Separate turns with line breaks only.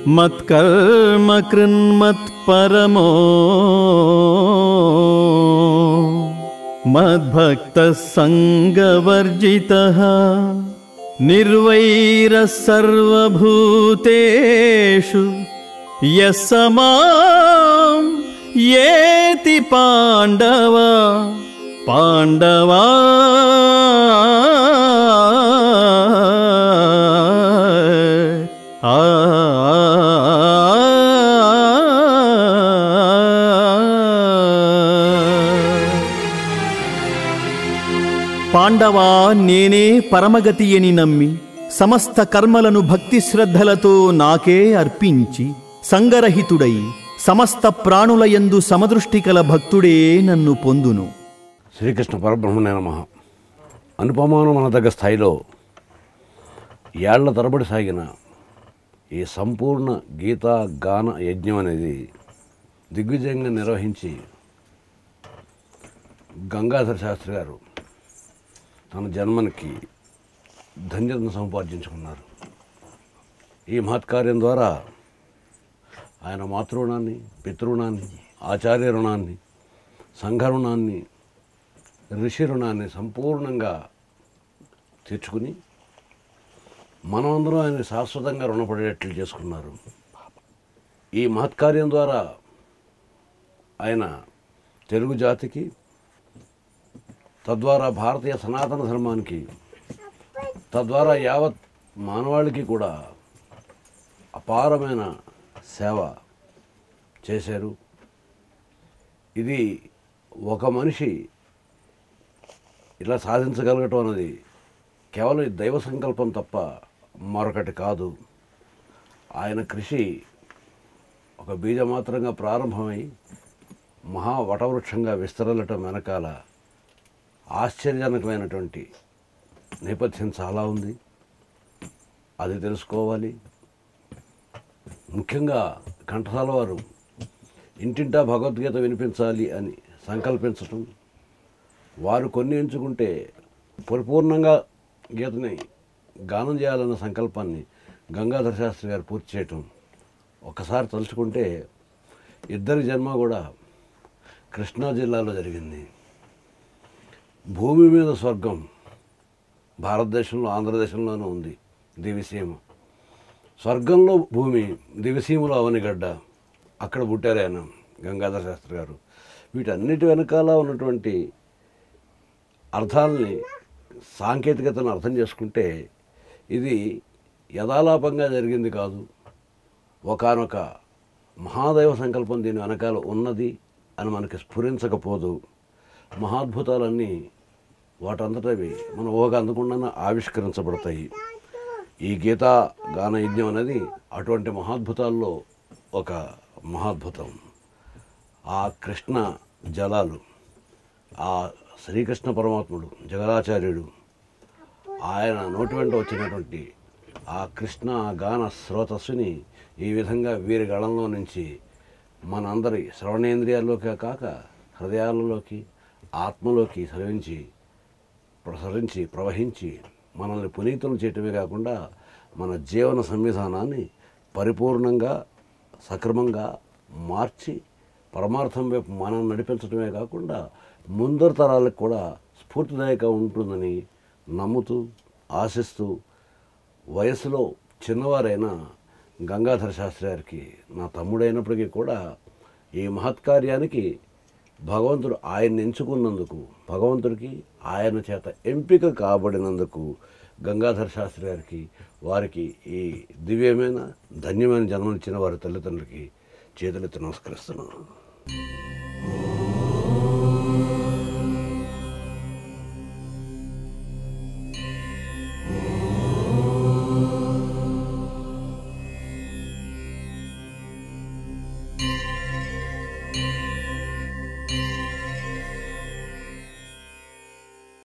మత్కర్మ కృన్మత్పరమో మద్భక్త సంగవర్జిత నిర్వైర సర్వభూతేషు యస్సమాం ఏతి పాండవ పాండవా ఆ పాండవా నేనే పరమగతి అని నమ్మి సమస్త కర్మలను భక్తి శ్రద్ధలతో నాకే అర్పించి సంగరహితుడై సమస్త ప్రాణులయందు సమదృష్టి కల భక్తుడే నన్ను పొందును
శ్రీకృష్ణ పరబ్రహ్మణే నమ అనుపమానం అనదగ్గ స్థాయిలో ఏళ్ల తరబడి సాగిన ఈ సంపూర్ణ గీతా గాన యజ్ఞం అనేది దిగ్విజయంగా నిర్వహించి గంగాధర శాస్త్రి గారు తన జన్మనికి ధన్యతను సంపాదించుకున్నారు ఈ మహత్కార్యం ద్వారా ఆయన మాతృణాన్ని పితృణాన్ని ఆచార్య రుణాన్ని సంఘ రుణాన్ని ఋషి రుణాన్ని సంపూర్ణంగా తీర్చుకుని మనమందరం ఆయన శాశ్వతంగా రుణపడేట్లు చేసుకున్నారు ఈ మహత్కార్యం ద్వారా ఆయన తెలుగు జాతికి తద్వారా భారతీయ సనాతన ధర్మానికి తద్వారా యావత్ మానవాళికి కూడా అపారమైన సేవ చేశారు ఇది ఒక మనిషి ఇలా సాధించగలగటం అన్నది కేవలం ఈ దైవ సంకల్పం తప్ప మరొకటి కాదు ఆయన కృషి ఒక బీజమాత్రంగా ప్రారంభమై మహా వటవృక్షంగా విస్తరలటం వెనకాల ఆశ్చర్యజనకమైనటువంటి నేపథ్యం చాలా ఉంది అది తెలుసుకోవాలి ముఖ్యంగా ఘంటసాల వారు ఇంటింటా భగవద్గీత వినిపించాలి అని సంకల్పించటం వారు కొన్ని ఎంచుకుంటే పరిపూర్ణంగా గీతని గానం చేయాలన్న సంకల్పాన్ని గంగాధర శాస్త్రి గారు పూర్తి చేయటం ఒకసారి తలుచుకుంటే ఇద్దరి జన్మ కూడా కృష్ణా జిల్లాలో జరిగింది భూమి మీద స్వర్గం భారతదేశంలో ఆంధ్రదేశంలోనూ ఉంది దివిసీమ స్వర్గంలో భూమి దివిసీమలో అవనిగడ్డ అక్కడ పుట్టారు ఆయన గంగాధర శాస్త్రి గారు వీటన్నిటి వెనకాల ఉన్నటువంటి అర్థాలని సాంకేతికతను అర్థం చేసుకుంటే ఇది యథాలాపంగా జరిగింది కాదు ఒకానొక మహాదైవ సంకల్పం దీని వెనకాల ఉన్నది అని మనకి స్ఫురించకపోదు మహాద్భుతాలన్నీ వాటంతటవి మన ఊహకు అందకుండా ఆవిష్కరించబడతాయి ఈ గీతా గాన యజ్ఞం అనేది అటువంటి మహాద్భుతాల్లో ఒక మహాద్భుతం ఆ కృష్ణ జలాలు ఆ శ్రీకృష్ణ పరమాత్ముడు జగదాచార్యుడు ఆయన నోటి వెంట వచ్చినటువంటి ఆ కృష్ణ గాన స్రోతస్సుని ఈ విధంగా వీరి గళంలో నుంచి మనందరి శ్రవణేంద్రియాల్లోకే కాక హృదయాలలోకి ఆత్మలోకి స్రవించి ప్రసరించి ప్రవహించి మనల్ని పునీతులు చేయటమే కాకుండా మన జీవన సంవిధానాన్ని పరిపూర్ణంగా సక్రమంగా మార్చి పరమార్థం వైపు మనం నడిపించడమే కాకుండా ముందర తరాలకు కూడా స్ఫూర్తిదాయక ఉంటుందని నమ్ముతూ ఆశిస్తూ వయసులో చిన్నవారైన గంగాధర శాస్త్రి గారికి నా తమ్ముడైనప్పటికీ కూడా ఈ మహత్కార్యానికి భగవంతుడు ఆయన్ని ఎంచుకున్నందుకు భగవంతుడికి ఆయన చేత ఎంపిక కాబడినందుకు గంగాధర శాస్త్రి గారికి వారికి ఈ దివ్యమైన ధన్యమైన జన్మనిచ్చిన వారి తల్లిదండ్రులకి చేతులెత్తి నమస్కరిస్తున్నాను